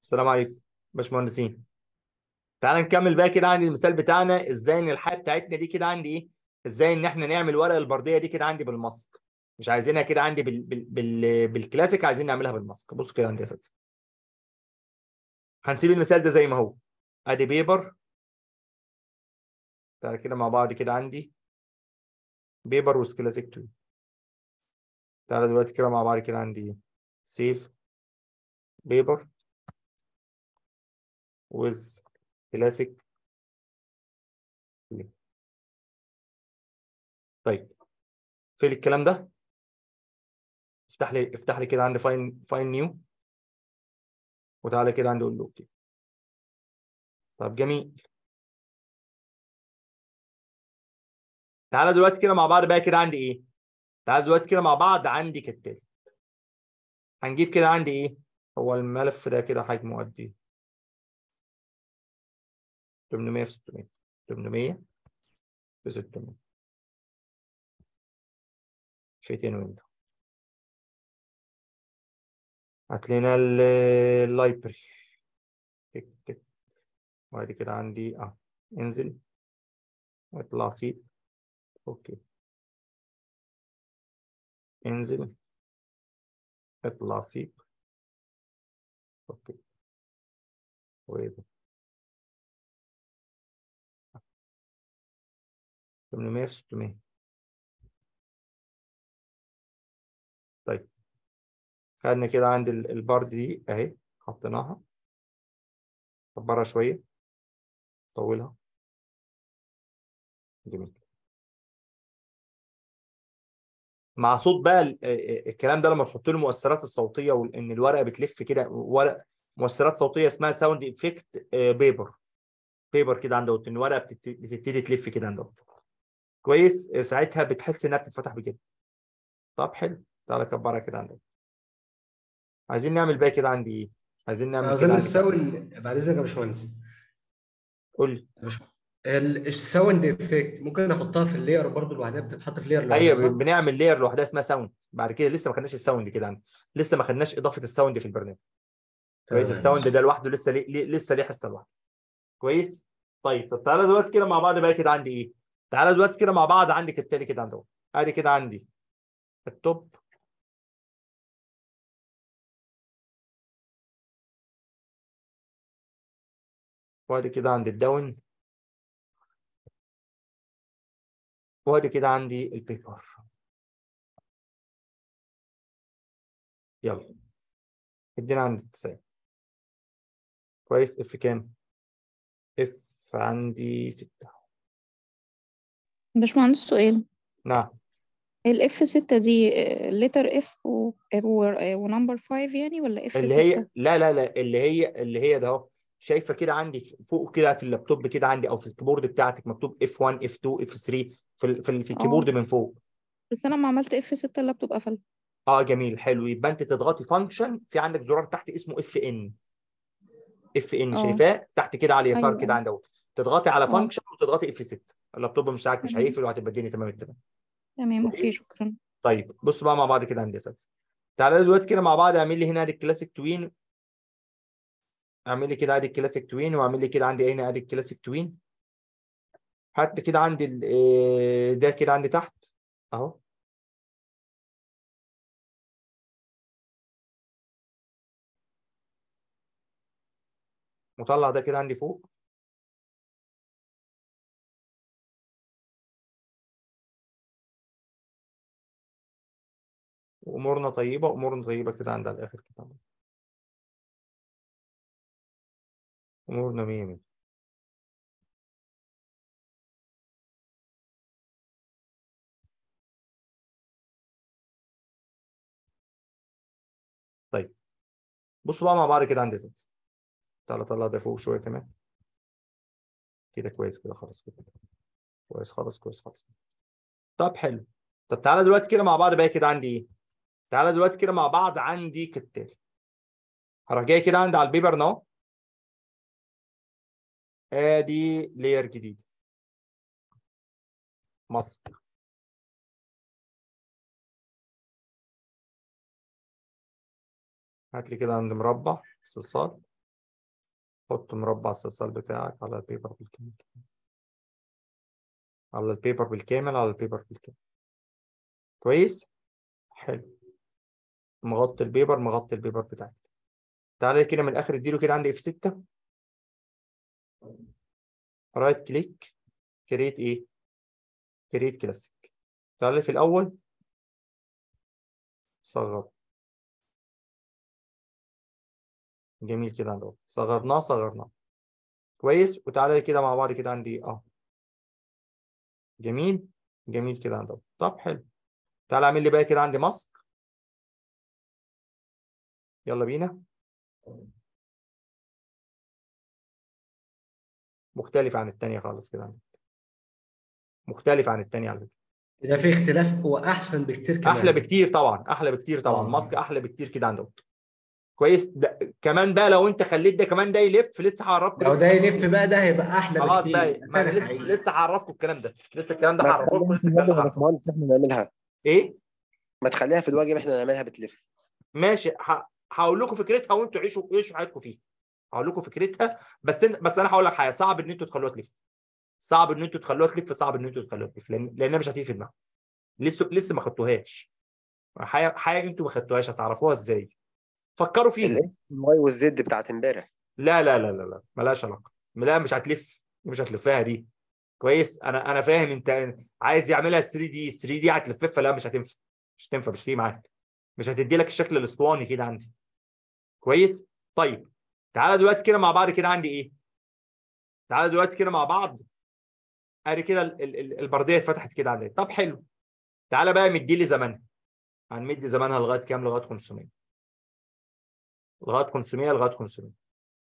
السلام عليكم باشمهندسين تعال نكمل بقى كده عندي المثال بتاعنا ازاي ان الحياه بتاعتنا دي كده عندي ايه ازاي ان احنا نعمل ورق البرديه دي كده عندي بالماسك مش عايزينها كده عندي بال... بال... بال... بالكلاسيك عايزين نعملها بالماسك بص كده عندي يا اساتذه هنسيب المثال ده زي ما هو ادي بيبر تعالى كده مع بعض كده عندي بيبر وسكلاسيك 2 تعالى دلوقتي كده مع بعض كده عندي سيف بيبر with classic طيب فين الكلام ده افتح لي افتح لي كده عندي فاين فاين نيو وتعالى كده عندي اقول له اوكي طب جميل تعالى دلوقتي كده مع بعض بقى كده عندي ايه تعالى دلوقتي كده مع بعض عندي كالتالي هنجيب كده عندي ايه هو الملف ده كده حجمه قد ايه 800 في 600 800 في 600 شيتين ويندو هات لنا اللايبرري تك تك وبعد كده عندي اه انزل اطلع سيب اوكي انزل اطلع سيب اوكي وايه ده 800 في 600 طيب خدنا كده عند البارد دي اهي حطيناها كبرها شويه طولها جميل مع صوت بقى الكلام ده لما تحط له المؤثرات الصوتيه وان الورقه بتلف كده ورق مؤثرات صوتيه اسمها ساوند افكت بيبر بيبر كده عند ان الورقه بتبتدي تلف كده عند كويس ساعتها بتحس انها بتتفتح بكده طب حلو تعالى كبرها كده عندك عايزين نعمل بقى كده عندي ايه عايزين نعمل اظن الساوند بعد اذنك يا باشمهندس قول لي الساوند افكت ممكن احطها في اللاير برضه لوحدها بتتحط في لاير لوحدها ايوه بنعمل لاير لوحدها اسمها ساوند بعد كده لسه ما خدناش الساوند كده عندي لسه ما خدناش اضافه الساوند في البرنامج كويس الساوند ده لوحده لسه ليه لسه ليه حصه لوحده كويس طيب طب تعالى دلوقتي كده مع بعض بقى كده عندي ايه تعالى دلوقتي كده مع بعض عندي كالتالي كده عندهم ادي كده عندي التوب وادي كده عندي الداون وادي كده عندي البيبر يلا ادينا عندي التسعين كويس اف كام اف عندي ستة باشمهندس سؤال نعم الاف 6 دي لتر اف ونمبر 5 يعني ولا اف 6 اللي هي لا لا لا اللي هي اللي هي ده اهو شايفه كده عندي فوق كده في اللابتوب كده عندي او في الكيبورد بتاعتك مكتوب اف 1 اف 2 اف 3 في في, في الكيبورد من فوق بس انا لما عملت اف 6 اللابتوب قفل اه جميل حلو يبقى انت تضغطي فانكشن في عندك زرار تحت اسمه اف ان اف ان شايفاه تحت كده على اليسار أيوة. كده عند اهو تضغطي على أوه. فانكشن وتضغطي اف 6 اللابتوب مش بتاعك مش تمام. هيقفل وهتبقى الدنيا تمام التمام تمام اوكي كويس؟ شكرا طيب بصوا بقى مع بعض كده عندي يا اساتذه تعالى دلوقتي كده مع بعض اعمل لي هنا ادي الكلاسيك توين اعمل لي كده ادي الكلاسيك توين واعمل لي كده عندي هنا ادي الكلاسيك توين هات كده عندي ال- إيه ده كده عندي تحت اهو وطلع ده كده عندي فوق وامورنا طيبه امورنا طيبه كده عند على الاخر كده امورنا مية مية طيب بصوا بقى مع بعض كده عندي زيت تعالى طلع ده فوق شويه كمان كده كويس كده خلاص كده كويس خالص كويس خالص طب حلو طب تعالى دلوقتي كده مع بعض بقى كده عندي ايه تعالى دلوقتي كده مع بعض عندي كالتالي هروح جاي كده عندي على البيبر نو ادي لير جديد ماسك هات لي كده عند مربع صلصال حط مربع الصلصال بتاعك على البيبر بالكامل على البيبر بالكامل على البيبر بالكامل كويس حلو مغطي البيبر مغطي البيبر بتاعك تعالى كده من الاخر اديله كده عندي اف 6 رايت كليك كريت ايه كريت كلاسيك تعالى في الاول صغر جميل كده عندهم صغرناه صغرناه كويس وتعالى كده مع بعض كده عندي اه جميل جميل كده عندهم طب حلو تعالى اعمل لي بقى كده عندي ماسك يلا بينا مختلف عن التانية خالص كده عندك مختلف عن التانية على فكرة ده في اختلاف هو احسن بكتير كمان احلى بكتير طبعا احلى بكتير طبعا آه. ماسك احلى بكتير كده عندهم كويس ده كمان بقى لو انت خليت ده كمان ده يلف لسه هعرفكم لو لسه ده يلف بقى ده هيبقى احلى خلاص بكتير بقى ما انا فعلا لسه حقيقي. لسه هعرفكم الكلام ده لسه الكلام ده ما هعرفه لكم تخليها لسه في الكلام الواجب ده يا هعرفه باشمهندس احنا نعملها ايه ما تخليها في الواجب احنا نعملها بتلف ماشي ه- هقول لكم فكرتها وانتوا عيشوا عيشوا حياتكم فيها هقول لكم فكرتها بس إن... بس انا هقول لك حاجه صعب ان انتوا تخلوها تلف صعب ان انتوا تخلوها تلف صعب ان انتوا تخلوها تلف لان لانها مش هتيجي في دماغكم لسه لسه ما خدتوهاش حاجه حاجه انتوا ما خدتوهاش هتعرفوها ازاي فكروا فيها الاكس والواي والزد بتاعت امبارح لا لا لا لا لا ملهاش علاقه لا مش هتلف مش هتلفها دي كويس انا انا فاهم انت عايز يعملها 3 دي 3 دي هتلففها لا مش هتنفع مش هتنفع مش هتيجي معاك مش هتدي لك الشكل الاسطواني كده عندي كويس طيب تعالى دلوقتي كده مع بعض كده عندي ايه تعالى دلوقتي كده مع بعض ادي كده ال- ال- ال- البرديه اتفتحت كده عندي طب حلو تعالى بقى مدي لي زمنها هنمد زمنها لغايه كام لغايه 500 لغايه 500 لغايه 500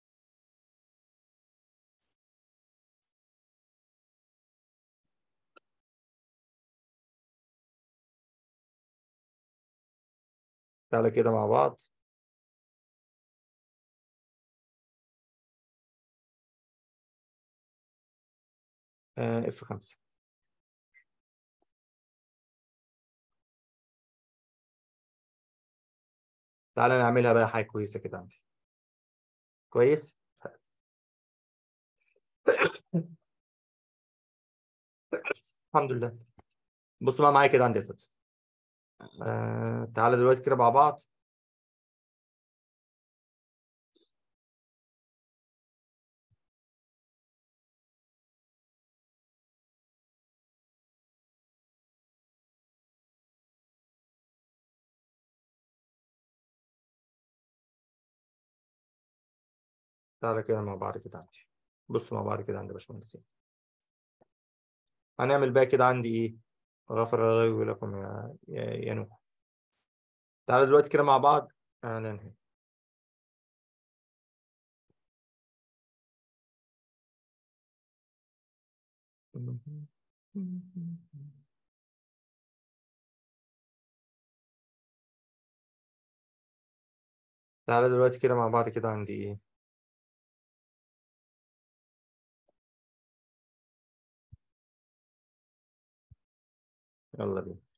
تعالى كده مع بعض اف 5 تعالى نعملها بقى حاجه كويسه كده عندي كويس الحمد لله بصوا بقى معايا كده عندي يا اساتذه آه تعالى دلوقتي كده مع بعض تعالى كده مع بعض كده عندي بصوا مع بعض كده عندي يا باشمهندسين هنعمل بقى كده عندي ايه غفر الله لكم يا يا, يا نوح تعالى دلوقتي كده مع بعض اعلان تعالى دلوقتي كده مع بعض كده عندي ايه يلا بينا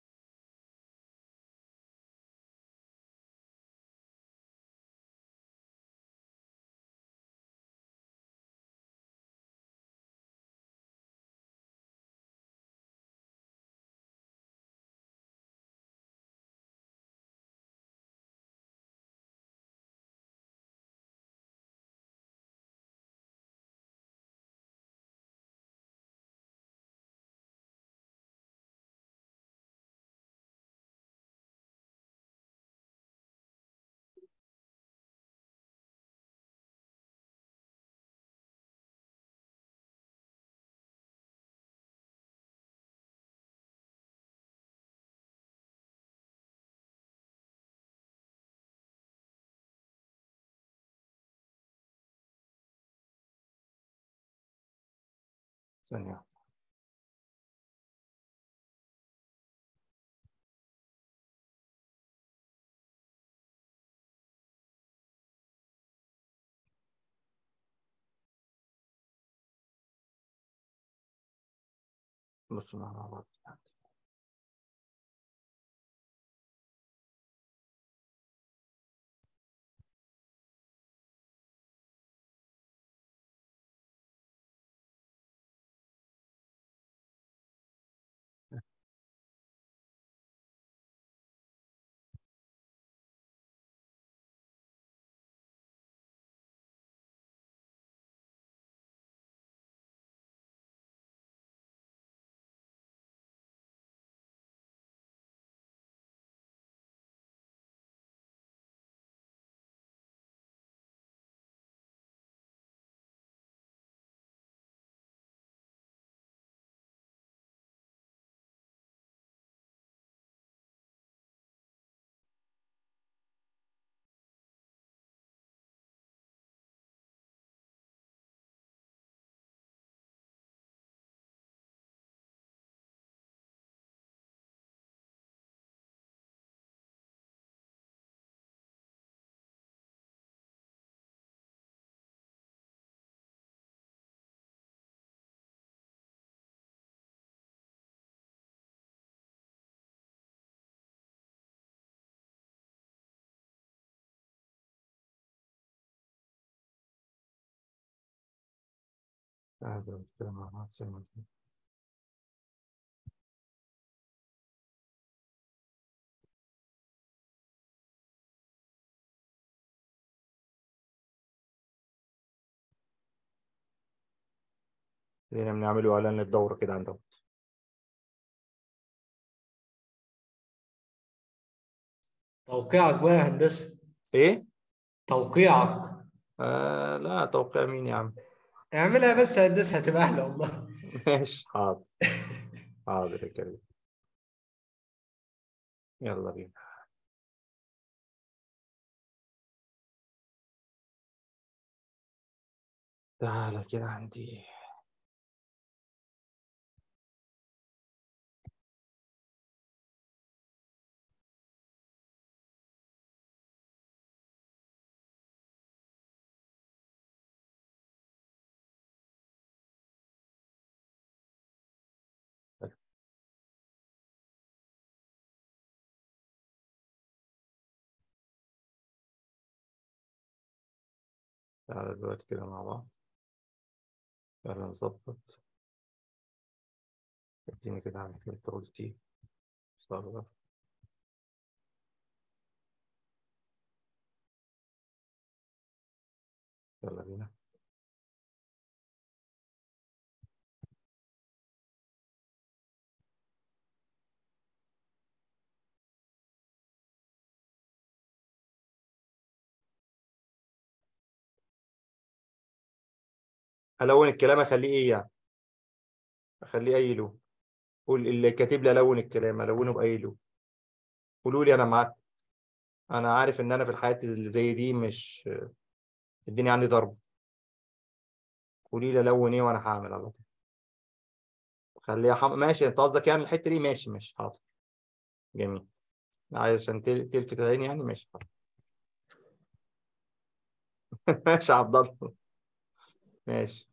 ثانية بصوا مع بعض تعالى دلوقتي كده مع بعض زي ما قلنا. خلينا بنعمله اعلان للدورة كده عندهم توقيعك بقى يا هندسه ايه؟ توقيعك آه لا توقيع مين يا عم؟ اعملها بس يا هندسه هتبقى احلى والله ماشي حاضر حاضر يا كريم يلا بينا تعالى كده عندي تعالى دلوقتي كده مع بعض يلا نظبط اديني كده على كنترول تي صغر يلا بينا ألون الكلام أخليه إيه يعني؟ أخليه أي لون قول اللي كاتب لي ألون الكلام ألونه بأي لون قولوا لي أنا معاك أنا عارف إن أنا في الحياة اللي زي دي مش الدنيا عندي ضرب قولي لي ألون إيه وأنا هعمل على طول خليها حم... ماشي أنت قصدك يعني الحتة دي ماشي ماشي حاضر جميل عايز عشان تل- تلفت عيني يعني ماشي حاضر ماشي يا عبد الله ماشي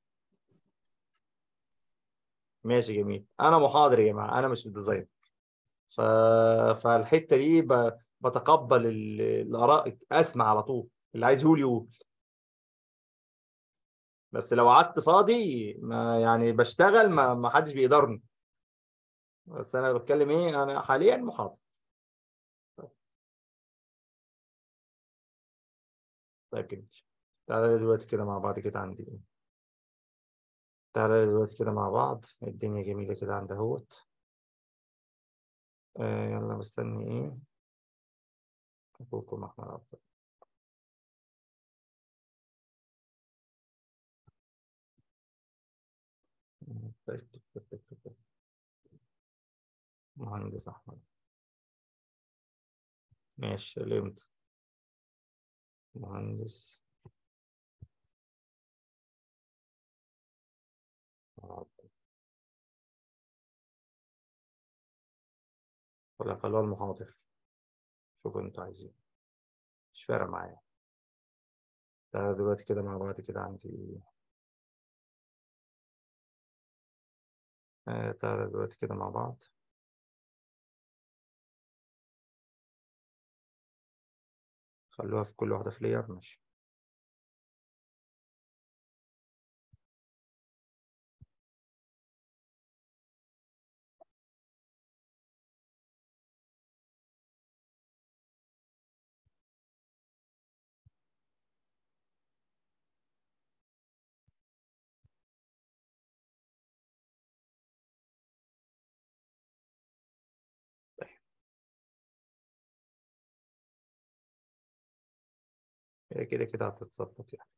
ماشي جميل انا محاضر يا جماعه انا مش ديزاين ف... فالحته دي ب... بتقبل ال... الاراء اسمع على طول اللي عايز يقول يقول بس لو قعدت فاضي ما يعني بشتغل ما, ما حدش بيقدرني بس انا بتكلم ايه انا حاليا محاضر طيب جميل تعالى دلوقتي كده مع بعض كده عندي ايه تعالى دلوقتي كده مع بعض الدنيا جميلة كده عند اهوت آه يلا مستني ايه أخوكم أحمد عبد الله. مهندس أحمد ماشي لمت مهندس عبد الله. ولا خلوها المحاضر شوفوا انتوا عايزين مش فارقة معايا تعالى دلوقتي كده مع بعض كده عندي آه تعالى دلوقتي كده مع بعض خلوها في كل واحدة في لير ماشي هي كده كده هتتظبط يعني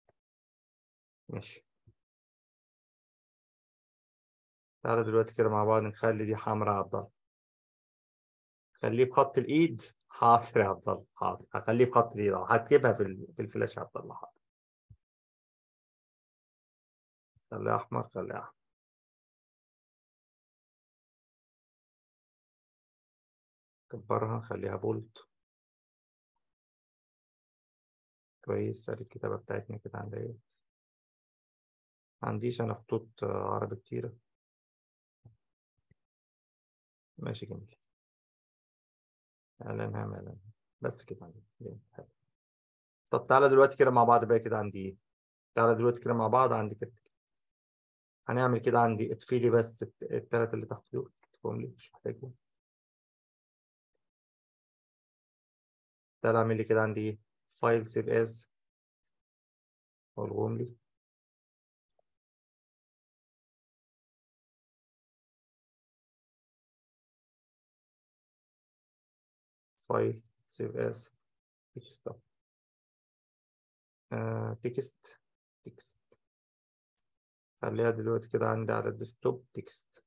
ماشي تعالى دلوقتي كده مع بعض نخلي دي حمراء يا عبد الله خليه بخط الايد حاضر يا عبد الله حاضر هخليه بخط الايد أهو. هكتبها في ال- في الفلاش يا عبد الله حاضر خليها احمر خليها احمر كبرها خليها بولد كويس ادي الكتابة بتاعتنا كده عند ايه ما عنديش انا خطوط آه، عربي كتيرة ماشي جميل اعلانها اعلان بس كده عندي جميل. حلو. طب تعالى دلوقتي كده مع بعض بقى كده عندي ايه تعالى دلوقتي كده مع بعض عندي كده هنعمل كده عندي اطفي لي بس الت- التلاتة اللي تحت دول اطفيهم لي مش محتاجهم تعالى اعمل لي كده عندي ايه فايل سيف از والغهم لي فايل سيف از تكست آه تكست تكست خليها دلوقتي كده عندي على الديسكتوب تكست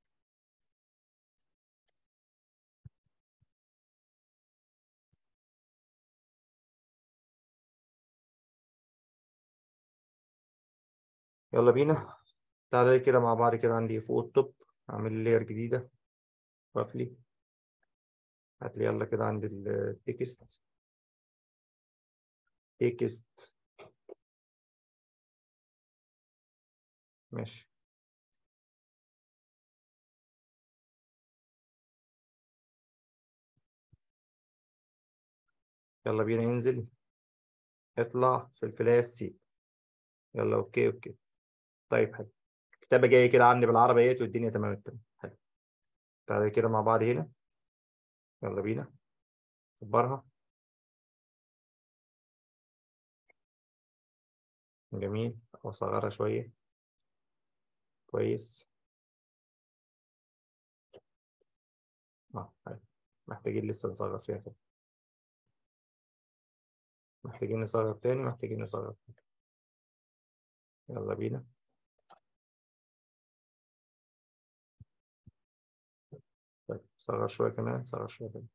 يلا بينا تعالى لي كده مع بعض كده عندي فوق التوب اعمل لير جديدة واقفلي هات لي يلا كده عندي التكست تكست ماشي يلا بينا ينزل اطلع في الفلاش سي يلا اوكي اوكي طيب حلو الكتابة جاية كده عندي بالعربي اهيت والدنيا تمام التمام حلو تعالى كده مع بعض هنا يلا بينا كبرها جميل او صغرها شوية كويس اه حلو محتاجين لسه نصغر فيها كده محتاجين نصغر تاني محتاجين نصغر تاني يلا بينا طيب صغر شوية كمان صغر شوية كمان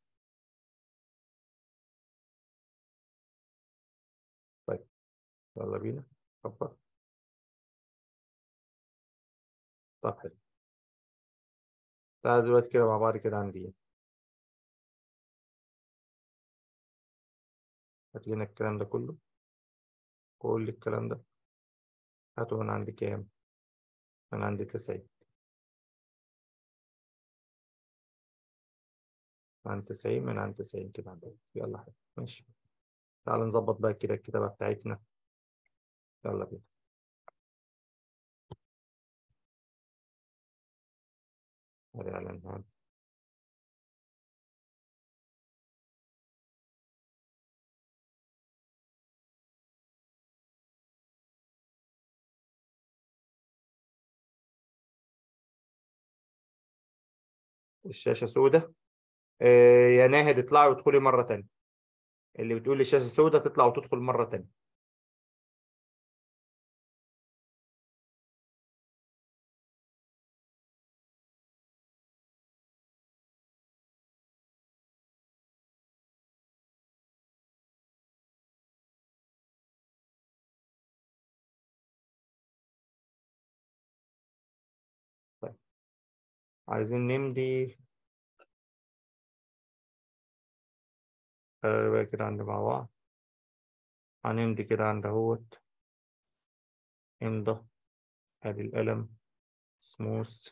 طيب يلا بينا كبر طب حلو تعالى دلوقتي كده مع بعض كده عندي ايه هات لنا الكلام ده كله كل الكلام ده هاته من عندي كام من عندي تسعين من عند تسعين من عند تسعين كده عندي يلا حلو ماشي تعال نظبط بقى كده الكتابة بتاعتنا يلا بينا ادي اعلان هون الشاشة سودة آه يا ناهد اطلعي وادخلي مرة تانية اللي بتقول لي الشاشة سودة تطلع وتدخل مرة تانية طيب عايزين نمضي خلي بقى كده عندي مع بعض هنمضي كده عند اهوت امضى ادي القلم سموث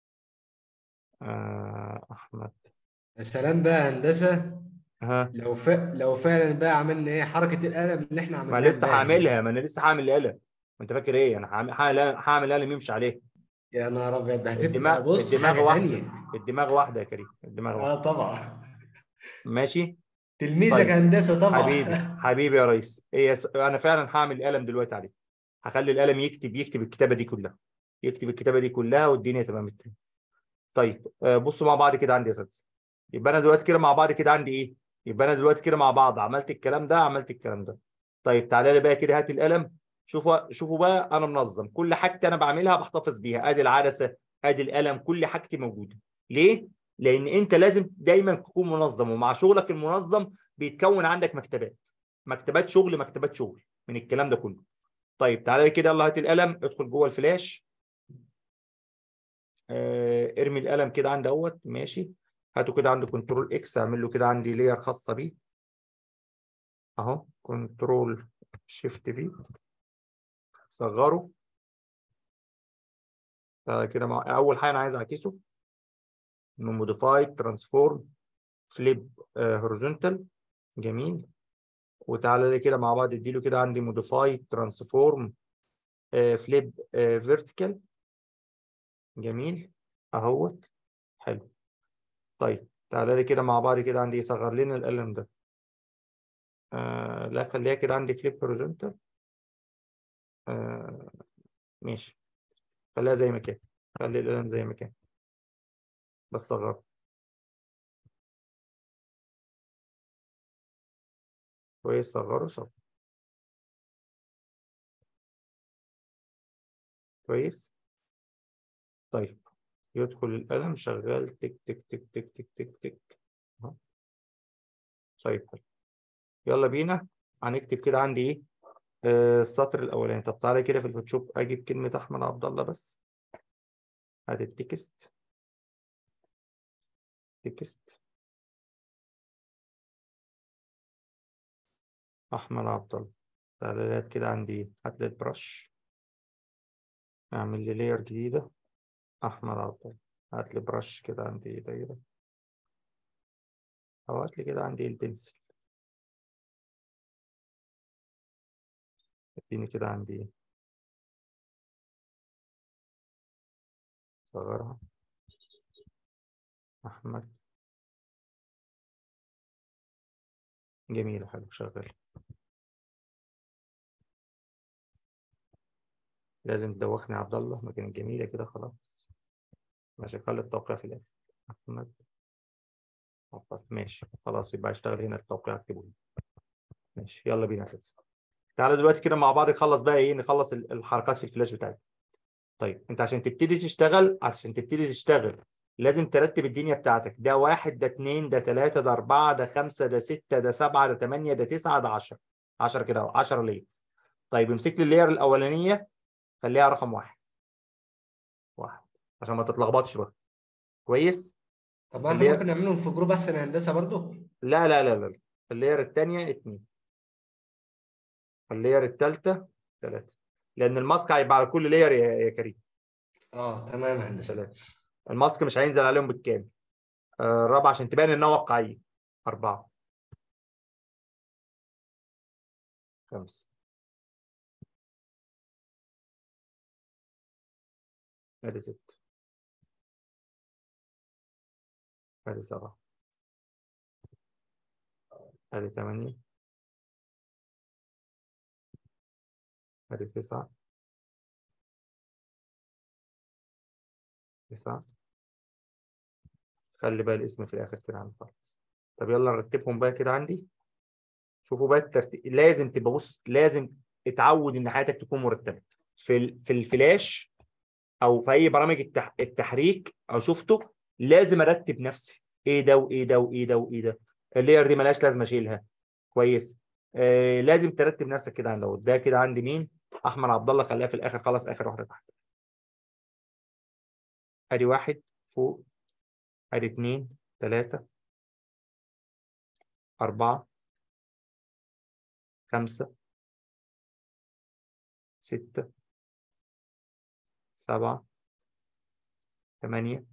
آه احمد يا سلام بقى هندسه ها لو ف... لو فعلا بقى عملنا ايه حركه القلم اللي احنا ما عملناها لسه امبارح دي. هعملها ما انا لسه هعمل القلم انت فاكر ايه انا هعمل هعمل هعمل قلم يمشي عليه يا نهار ابيض ده هتبقى الدماغ بص الدماغ حاجه واحده تانية الدماغ واحده يا كريم الدماغ واحده اه طبعا ماشي تلميذك طيب. هندسه طبعا حبيبي حبيبي يا ريس هي س- انا فعلا هعمل قلم دلوقتي عليه هخلي القلم يكتب يكتب الكتابه دي كلها يكتب الكتابه دي كلها والدنيا تمام التمام طيب آه، بصوا مع بعض كده عندي يا اساتذه يبقى انا دلوقتي كده مع بعض كده عندي ايه يبقى انا دلوقتي كده مع بعض عملت الكلام ده عملت الكلام ده طيب تعالى لي بقى كده هات القلم شوفوا شوفوا بقى انا منظم كل حاجتي انا بعملها بحتفظ بيها ادي العدسه ادي القلم كل حاجتي موجوده ليه لان انت لازم دايما تكون منظم ومع شغلك المنظم بيتكون عندك مكتبات مكتبات شغل مكتبات شغل من الكلام ده كله طيب تعالى لي كده يلا هات القلم ادخل جوه الفلاش آه، ارمي القلم كده عند اهوت ماشي هاتوا كده عند كنترول اكس اعمل له كده عندي لير خاصه بيه اهو كنترول شيفت في صغره تعالى كده مع اول حاجه انا عايز اعكسه من موديفاي ترانسفورم فليب هوريزونتال جميل وتعالى لي كده مع بعض اديله كده عندي موديفاي ترانسفورم فليب فيرتيكال جميل اهوت حلو طيب تعالى لي كده مع بعض كده عندي إيه؟ صغر لنا القلم ده آه لا خليها كده عندي فليب هوريزونتال آه ماشي خليها زي ما كان خلي القلم زي ما كان بس صغر كويس صغره صغر كويس طيب يدخل القلم شغال تك تك تك تك تك تك تك أهو. طيب حلو. يلا بينا هنكتب كده عندي ايه آه السطر الاولاني طب تعالى كده في الفوتوشوب اجيب كلمة احمد عبد الله بس هات التكست تكست احمد عبد الله تعالى لي هات كده عندي ايه هات لي البرش اعمل لي لاير جديدة احمد عبد الله هات لي برش كده عندي ايه دايرة او هات لي كده عندي البنسل اديني كده عندي ايه صغرها احمد جميلة حلو شغال لازم تدوخني يا عبد الله ما كانت جميلة كده خلاص ماشي خلي التوقيع في الآخر أحمد عبد- ماشي خلاص يبقى اشتغل هنا التوقيع اكتبه لي. ماشي يلا بينا يا ستة تعالى دلوقتي كده مع بعض نخلص بقى ايه نخلص ال- الحركات في الفلاش بتاعتك طيب انت عشان تبتدي تشتغل عشان تبتدي تشتغل لازم ترتب الدنيا بتاعتك ده واحد ده اتنين ده تلاتة ده أربعة ده خمسة ده ستة ده سبعة ده تمانية ده تسعة ده عشرة عشرة كده أهو، عشرة لير طيب امسك لي اللير الأولانية خليها رقم واحد واحد عشان ما تتلخبطش بقى كويس طب ما احنا اللي هي- ممكن نعملهم في جروب احسن يا هندسه برضو لا لا لا لا اللير الثانية اتنين اللير الثالثة ثلاثة لأن الماسك هيبقى على كل لير يا يا كريم اه تمام يا هندسه ثلاثة الماسك مش هينزل عليهم بالكامل آه، الرابعة عشان تبان إنها واقعية أربعة خمسة ادي ستة ادي سبعة ادي ثمانية ادي تسعة تسعة خلي بقى الاسم في الآخر كده عندي خالص طب يلا نرتبهم بقى كده عندي شوفوا بقى الترتيب لازم تبقى بص لازم اتعود ان حياتك تكون مرتبه في ال... في الفلاش او في اي برامج التح... التحريك او شفته لازم ارتب نفسي ايه ده وايه ده وايه ده وايه ده اللاير دي ملهاش لازمه اشيلها كويس آه لازم ترتب نفسك كده عند ده كده عندي مين احمد عبد الله خليها في الاخر خلاص اخر واحده تحت ادي واحد فوق ادي اتنين تلاته اربعه خمسه سته سبعه ثمانيه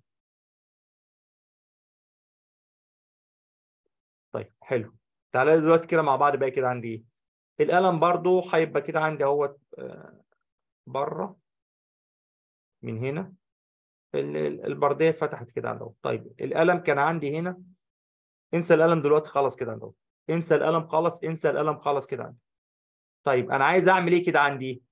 طيب حلو تعالى لي دلوقتي كده مع بعض بقى كده عندي ايه القلم برضو هيبقى كده عندي اهوت آه، بره من هنا ال- ال- البرديه اتفتحت كده عند اهو طيب القلم كان عندي هنا انسى القلم دلوقتي خلاص كده عند اهو انسى القلم خلاص انسى القلم خلاص كده عندي طيب انا عايز اعمل ايه كده عندي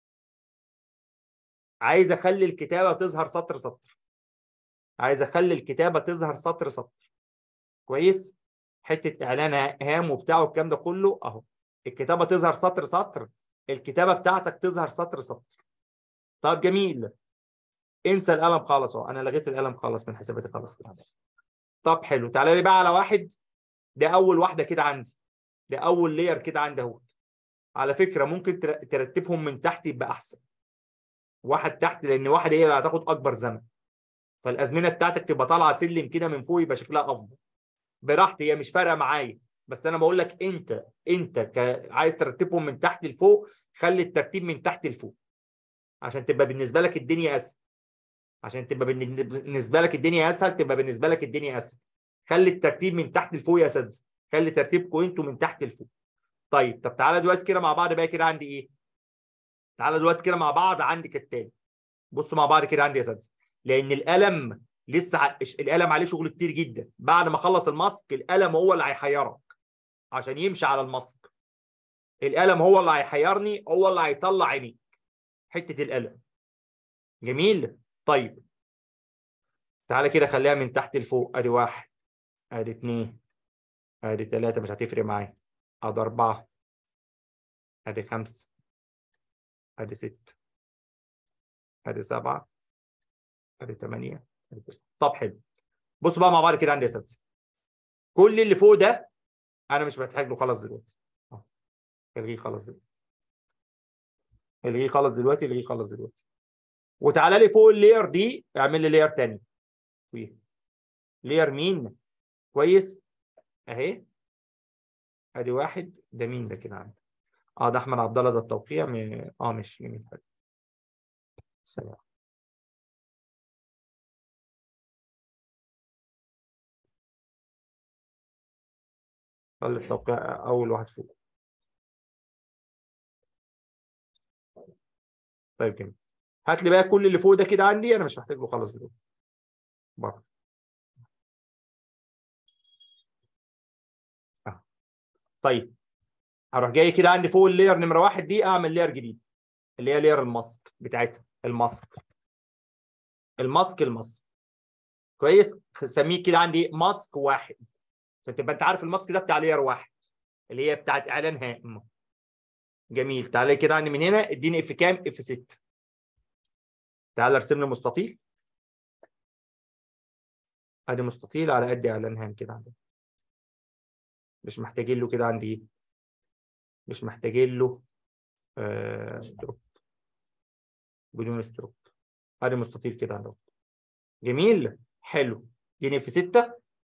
عايز اخلي الكتابه تظهر سطر سطر عايز اخلي الكتابه تظهر سطر سطر كويس حته اعلان هام وبتاع والكلام ده كله اهو الكتابه تظهر سطر سطر الكتابه بتاعتك تظهر سطر سطر طب جميل انسى القلم خالص اهو انا لغيت القلم خالص من حساباتي خالص كده طب حلو تعالى لي بقى على واحد ده اول واحده كده عندي ده اول لير كده عندي اهوت على فكره ممكن تر- ترتبهم من تحت يبقى احسن واحد تحت لان واحد هي اللي هتاخد اكبر زمن فالازمنه بتاعتك تبقى طالعه سلم كده من فوق يبقى شكلها افضل براحتي هي مش فارقه معايا بس انا بقول لك انت انت ك... عايز ترتبهم من تحت لفوق خلي الترتيب من تحت لفوق عشان تبقى بالنسبه لك الدنيا اسهل عشان تبقى بالن- بالنسبه لك الدنيا اسهل تبقى بالنسبه لك الدنيا اسهل خلي الترتيب من تحت لفوق يا اساتذه خلي ترتيبكم انتوا من تحت لفوق طيب طب تعالى دلوقتي كده مع بعض بقى كده عندي ايه تعالى دلوقتي كده مع بعض عندي كالتالي بصوا مع بعض كده عندي يا اساتذه لان القلم لسه ع- القلم عليه شغل كتير جدا بعد ما خلص الماسك القلم هو اللي هيحيرك عشان يمشي على الماسك القلم هو اللي هيحيرني هو اللي هيطلع عينيك حته القلم جميل طيب تعالى كده خليها من تحت لفوق ادي واحد ادي اتنين ادي تلاتة مش هتفرق معايا ادي اربعة ادي خمسة ادي ستة ادي سبعة ادي تمانية ادي تسعة طب حلو بصوا بقى مع بعض كده عندي يا اساتذة كل اللي فوق ده انا مش محتاج له خلاص دلوقتي أهو. الغيه خلاص دلوقتي الغيه خلاص دلوقتي الغيه خلاص دلوقتي وتعالى لي فوق اللاير دي اعمل لي لاير تاني فوقيها لاير مين كويس اهي ادي واحد ده مين ده كده عندي اه ده احمد عبد الله ده التوقيع م... اه مش جميل حلو سلام خلي التوقيع اول واحد فوق طيب جميل هات لي بقى كل اللي فوق ده كده عندي انا مش محتاج له خالص دلوقتي بره آه. طيب هروح جاي كده عندي فوق اللاير نمره واحد دي اعمل لاير جديد اللي هي لاير الماسك بتاعتها الماسك الماسك الماسك كويس سميه كده عندي ماسك واحد عشان تبقى انت عارف الماسك ده بتاع لاير واحد اللي هي بتاعت اعلان هام جميل تعالى كده عندي من هنا اديني اف كام اف 6 تعالى ارسم لي مستطيل ادي مستطيل على قد اعلان هام كده عندنا مش محتاجين له كده عندي ايه مش محتاجين له آه ستروك بدون ستروك ادي مستطيل كده عندنا جميل حلو اديني اف 6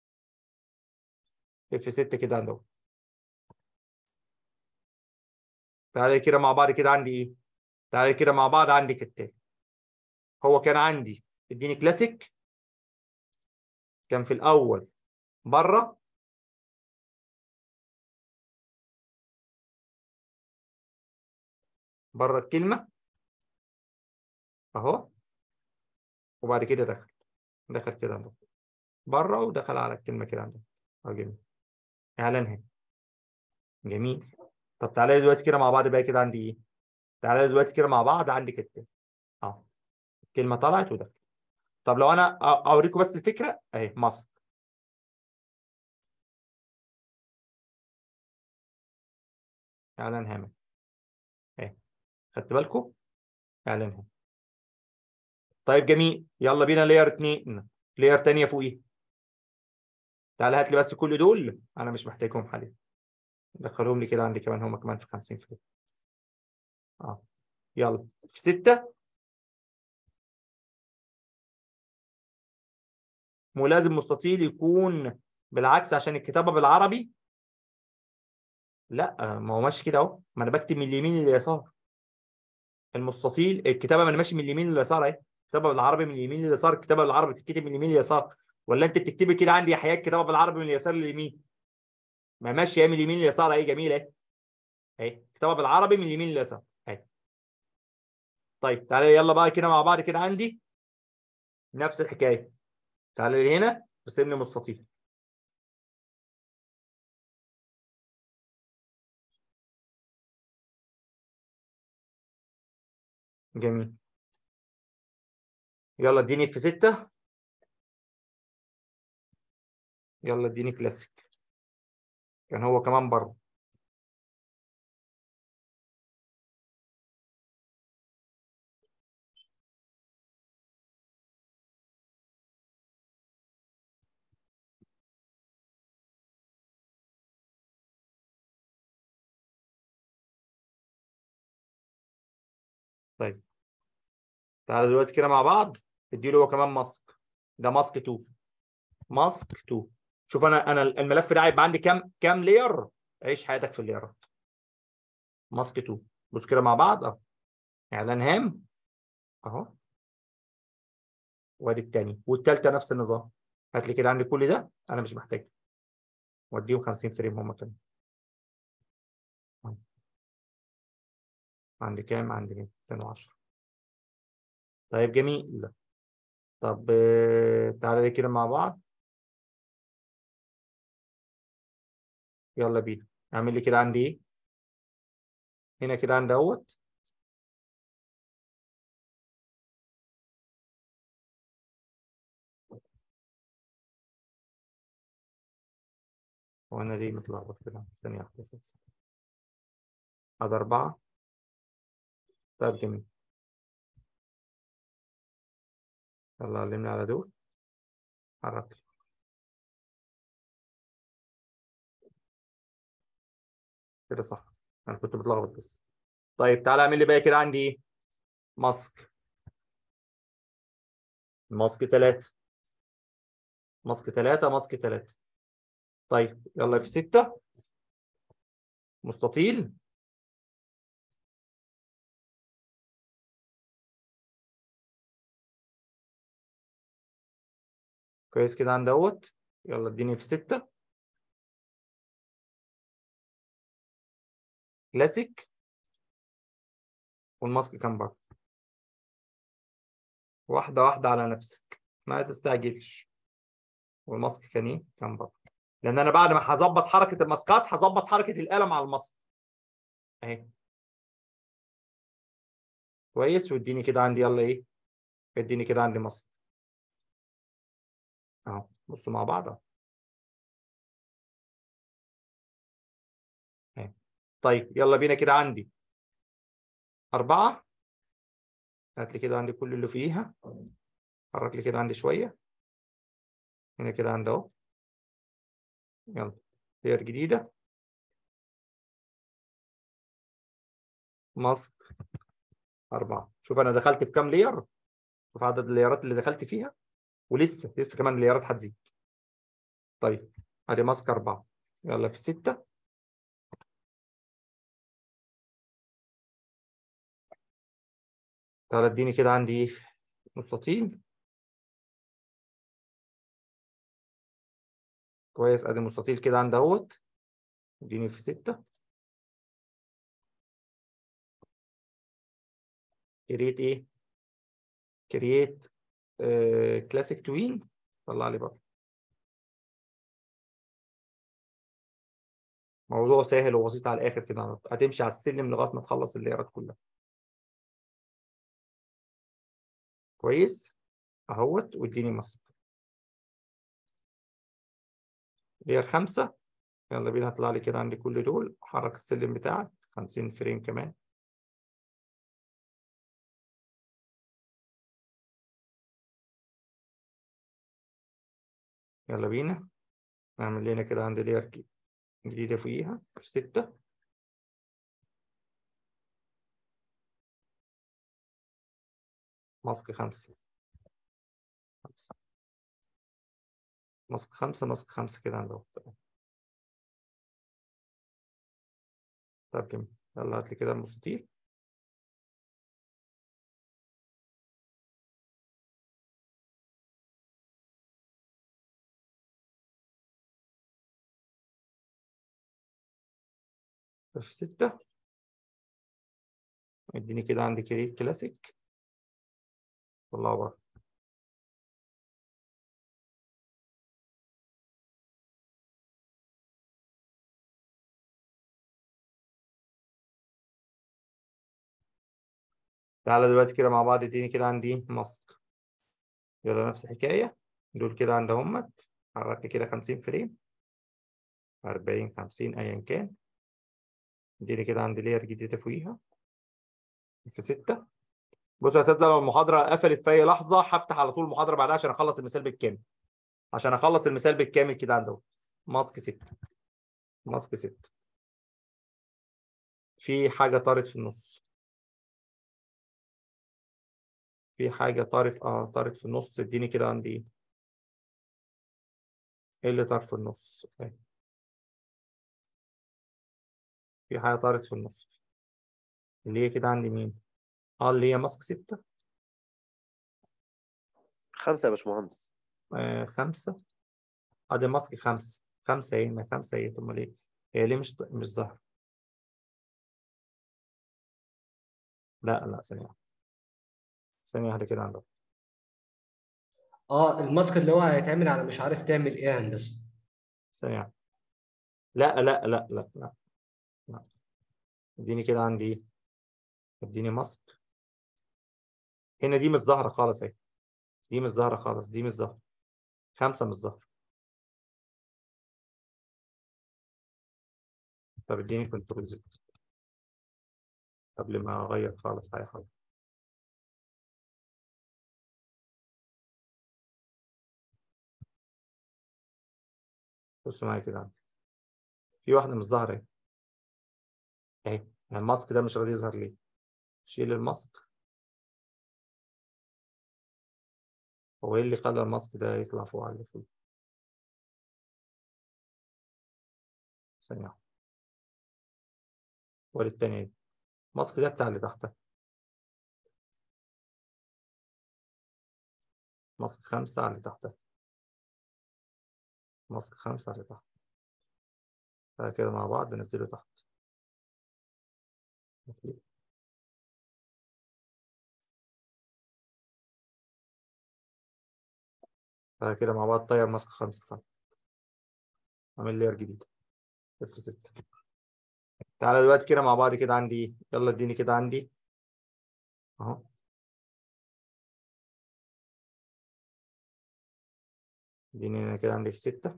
اف 6 كده عندنا تعالى كده مع بعض كده عندي ايه تعالى كده مع بعض عندي كالتالي هو كان عندي اديني كلاسيك كان في الاول بره بره الكلمه اهو وبعد كده دخل دخل كده عندهم بره ودخل على الكلمه كده عندهم اه جميل اعلان هنا جميل طب تعالى دلوقتي كده مع بعض بقى كده عندي ايه تعالى دلوقتي كده مع بعض عندي كده اه كلمه طلعت ودخلت طب لو انا أ- اوريكم بس الفكره اهي ماسك اعلان هامل اهي خدت بالكم اعلان هامل طيب جميل يلا بينا لاير 2 لاير تانية فوقيه تعالى هات لي بس كل دول انا مش محتاجهم حاليا دخلهم لي كده عندي كمان هما كمان في 50 فريم اه يلا في 6 ملازم مستطيل يكون بالعكس عشان الكتابة بالعربي لا ما هو ماشي كده اهو ما انا بكتب من اليمين لليسار المستطيل الكتابة ما انا ماشي من اليمين لليسار اهي الكتابة بالعربي من اليمين لليسار الكتابة بالعربي بتتكتب من اليمين لليسار ولا انت بتكتبي كده عندي يحيى الكتابة بالعربي من اليسار لليمين ما ماشية من اليمين لليسار اهي جميلة اهي اهي الكتابة بالعربي من اليمين لليسار اهي طيب تعالى يلا بقى كده مع بعض كده عندي نفس الحكاية تعالى لي هنا ارسم لي مستطيل جميل يلا اديني في ستة يلا اديني كلاسيك كان هو كمان بره طيب تعالى دلوقتي كده مع بعض اديله هو كمان ماسك ده ماسك 2 ماسك 2 شوف انا انا الملف ده هيبقى عندي كام كام لاير عيش حياتك في الليرات ماسك 2 بص كده مع بعض اهو اعلان هام اهو وادي التاني والتالتة نفس النظام هات لي كده عندي كل ده انا مش محتاج واديهم 50 فريم هم كمان عندي كام عندي 210 طيب جميل طب آه، تعالى لي كده مع بعض يلا بينا اعمل لي كده عندي ايه هنا كده عندي اهوت هو انا ليه متلخبط كده ثانية واحدة بس هذا أربعة طيب جميل يلا علمني على دول حرك كده صح انا كنت متلخبط بس طيب تعالى اعمل لي بقى كده عندي ايه ماسك ماسك ثلاثة ماسك ثلاثة ماسك ثلاثة طيب يلا في ستة مستطيل كويس كده عند دوت يلا اديني في ستة كلاسيك والماسك كام بره واحدة واحدة على نفسك ما تستعجلش والماسك كان ايه كان بره لان انا بعد ما هظبط حركة الماسكات هظبط حركة القلم على الماسك اهي كويس واديني كده عندي يلا ايه اديني كده عندي ماسك اهو بصوا مع بعض اهو اهي. طيب يلا بينا كده عندي أربعة هات لي كده عندي كل اللي فيها حرك لي كده عندي شوية هنا كده عندي اهو يلا لير جديدة ماسك أربعة شوف أنا دخلت في كام لير شوف عدد الليرات اللي دخلت فيها ولسه لسه كمان الليرات هتزيد طيب ادي ماسك أربعة يلا في ستة تعالى اديني كده عندي ايه مستطيل كويس ادي مستطيل كده عندي اهوت اديني في ستة كريت ايه كريت آه كلاسيك توين طلع لي بقى موضوع سهل وبسيط على الاخر كده هتمشي على السلم لغايه ما تخلص الليرات كلها كويس اهوت واديني ماسك لير خمسة يلا بينا هطلع لي كده عندي كل دول حرك السلم بتاعك 50 فريم كمان يلا بينا نعمل لنا كده عندي لير جديدة فوقيها في ستة ماسك خمسة خمسة ماسك خمسة ماسك خمسة كده عند اهو طب جميل يلا هات لي كده المستطيل في ستة اديني كده عندي كريت كلاسيك طلعه بره تعالى دلوقتي كده مع بعض اديني كده عندي ماسك يلا نفس الحكاية دول كده عند همت حرك لي كده 50 فريم 40 50 ايا كان اديني كده عندي لير جديدة فوقيها في ستة بصوا يا اساتذه لو المحاضرة قفلت في أي لحظة هفتح على طول المحاضرة بعدها عشان أخلص المثال بالكامل عشان أخلص المثال بالكامل كده عند ماسك ستة ماسك ستة في حاجة طارت في النص في حاجة طارت اه طارت في النص اديني كده عندي ايه ايه اللي طار في النص أوكي. في حاجة طارت في النص اللي هي كده عندي مين اه اللي هي ماسك ستة خمسة يا باشمهندس آه خمسة ادي ماسك خمسة خمسة ايه ما خمسة ايه طب ليه هي ليه مش مش ظاهرة لا لا ثانية واحدة ثانية واحدة كده عندك اه الماسك اللي هو هيتعمل على مش عارف تعمل ايه يا هندسه سريع لا لا لا لا لا لا اديني كده عندي ايه اديني ماسك هنا دي مش ظاهرة خالص اهي دي مش ظاهرة خالص دي مش ظاهرة خمسة مش ظاهرة طب اديني كنترول زد قبل ما اغير خالص اي حاجة بصوا معايا كده عندي في واحدة مش ظاهرة اهي اهي يعني الماسك ده مش راضي يظهر ليه شيل الماسك هو ايه اللي خلى الماسك ده يطلع فوق على اللي فوق ثانية واحدة والتانية دي الماسك ده بتاع اللي تحتها ماسك خمسة على اللي تحتها ماسك خمسة على اللي تحت بعد كده مع بعض ننزله تحت مفيد. بعد كده مع بعض طير ماسك خمسة خمسة عامل لير جديدة اف ستة تعالى دلوقتي كده مع بعض كده عندي ايه يلا اديني كده عندي اهو اديني هنا كده عندي في ستة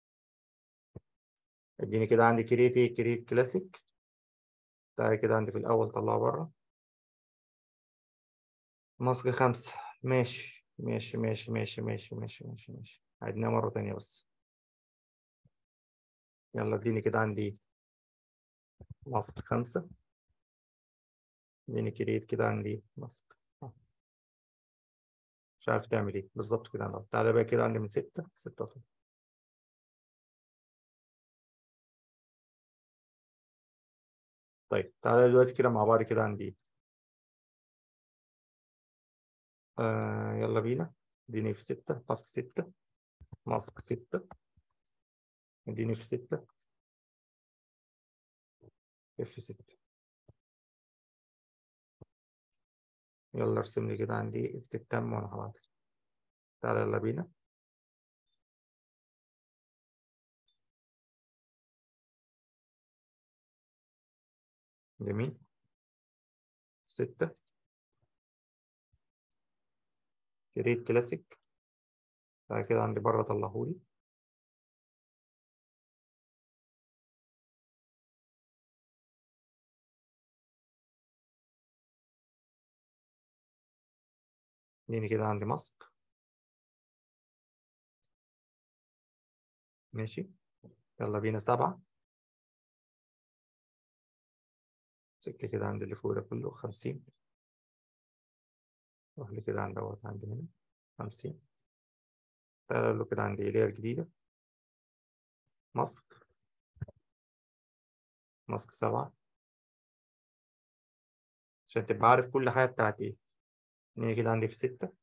اديني كده عندي كريت ايه كريت كلاسيك تعالى كده عندي في الأول طلعه بره ماسك خمسة ماشي ماشي ماشي ماشي ماشي ماشي ماشي ماشي عدناها مرة تانية بس يلا اديني كده عندي ماسك خمسة اديني كريت كده عندي ماسك آه. مش عارف تعمل ايه بالظبط كده انا تعالى بقى كده عندي من ستة ستة وطلع. طيب تعالى دلوقتي كده مع بعض كده عندي ايه آه يلا بينا اديني في ستة ماسك ستة ماسك ستة اديني في ستة اف ستة يلا ارسم لي كده عندي اكتب تم وانا حاضر تعالى يلا بينا جميل ستة كريت كلاسيك بعد كده عندي بره طلعهولي اديني كده عندي ماسك ماشي يلا بينا سبعة سكة كده عند اللي فوق ده كله خمسين روح لي كده عند دوت عندي هنا خمسين تعالى له كده عندي لير جديدة ماسك ماسك سبعة عشان تبقى عارف كل حاجة بتاعت ايه نيجي كده عندي في ستة